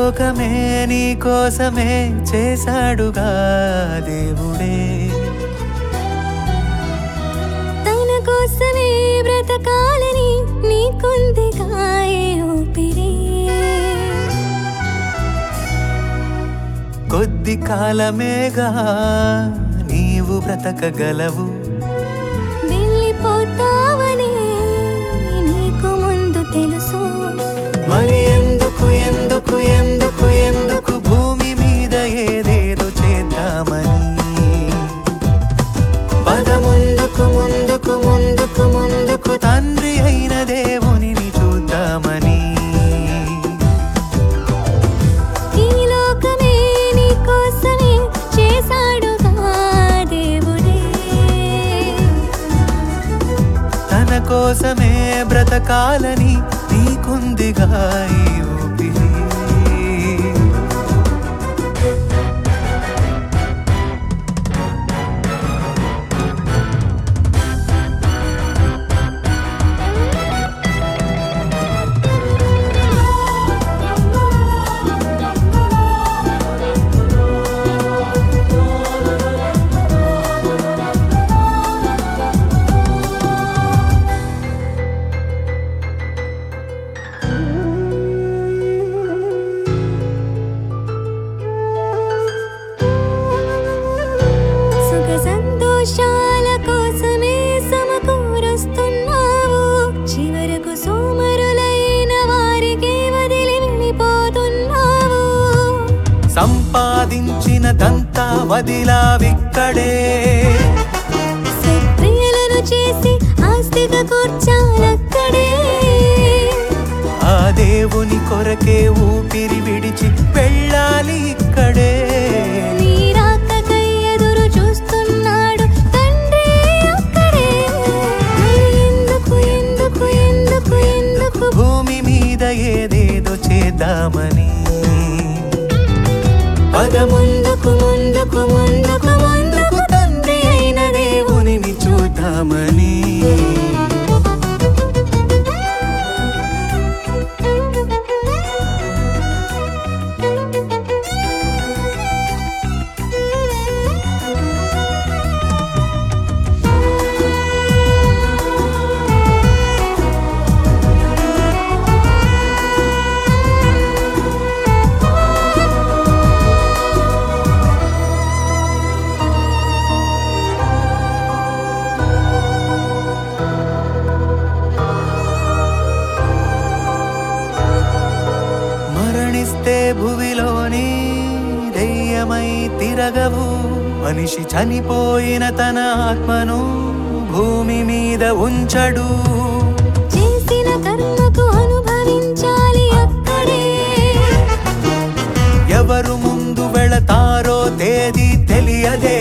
లోకమే నీ కోసమే చేశాడుగా దేవుడే తన కోసమే బ్రతకాలని నీకుందిగా ఏ ఊపిరి కొద్ది కాలమేగా నీవు బ్రతకగలవు వెళ్ళిపోతావని నీకు ముందు తెలుసు మరి ఎందుకు ఎందుకు ఎందుకు ఎందుకు భూమి మీద ఏదేదో చేద్దామని పద ముందుకు ముందుకు ముందుకు ముందుకు తండ్రి అయిన దేవునిని చూద్దామని ఈ లోకమే నీ కోసమే చేశాడుగా దేవుడే తన కోసమే బ్రతకాలని నీకుందిగా ఈ ఊపిరి సుఖ సంతోషాల కోసమే సమకూరుస్తున్నావు చివరకు సోమరులైన వారికి వదిలి వెళ్ళిపోతున్నావు సంపాదించినదంతా వదిలావిక్కడే సత్క్రియలను చేసి ఆస్తిగా కూర్చాలక్కడే ఆ దేవుని కొరకే ఊపిరి విడిచి వెళ్ళాలి ఇక్కడే నీ రాకకై ఎదురు చూస్తున్నాడు తండ్రి అక్కడే ఎందుకు ఎందుకు ఎందుకు ఎందుకు భూమి మీద ఏదేదో చేద్దామని పద ముందుకు ముందుకు ముందుకు ముందుకు తండ్రి అయిన దేవునిని చూద్దామని మరణిస్తే భువిలోని దెయ్యమై తిరగవు మనిషి చనిపోయిన తన ఆత్మను భూమి మీద ఉంచడు చేసిన కర్మకు అనుభవించాలి అక్కడే ఎవరు ముందు వెళతారో తేదీ తెలియదే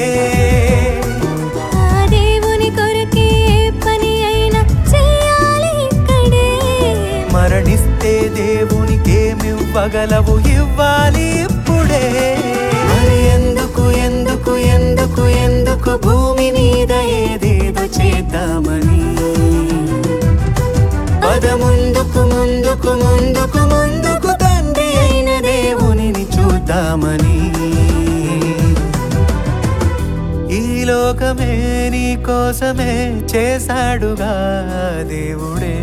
ఆ దేవుని కొరకే ఏ పని అయినా చేయాలి ఇక్కడే మరణిస్తే దేవునికేమివ్వగలవు ఇవ్వాలి ఇప్పుడే మరి ఎందుకు ఎందుకు ఎందుకు ఎందుకు భూమి మీద ఏదేదో చేద్దామని పద ముందుకు ముందుకు ముందుకు ముందుకు తండ్రి అయిన దేవునిని చూద్దామని ఈ లోకమే నీ కోసమే చేశాడుగా దేవుడే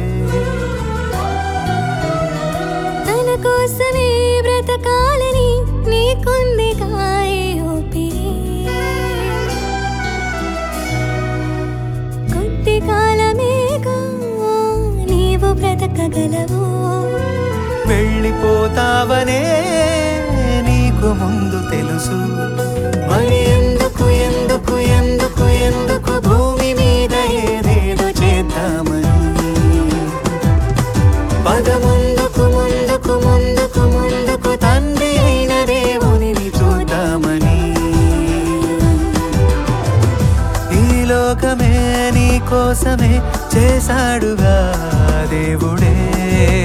తన కోసమే బ్రతకాలని నీకుందిగా ఏ ఊపిరి కొద్ది కాలమేగా నీవు బ్రతకగలవు వెళ్ళిపోతావనే నీకు ముందు తెలుసు మరి ఎందుకు ఎందుకు ఎందుకు ఎందుకు భూమి మీద ఏదేదో చేద్దామని పద ముందుకు ముందుకు ముందుకు ముందుకు తండ్రి అయిన దేవునిని చూద్దామని ఈ లోకమే నీ కోసమే చేశాడుగా దేవుడే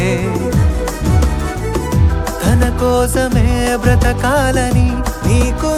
తన కోసమే బ్రతకాలని నీకు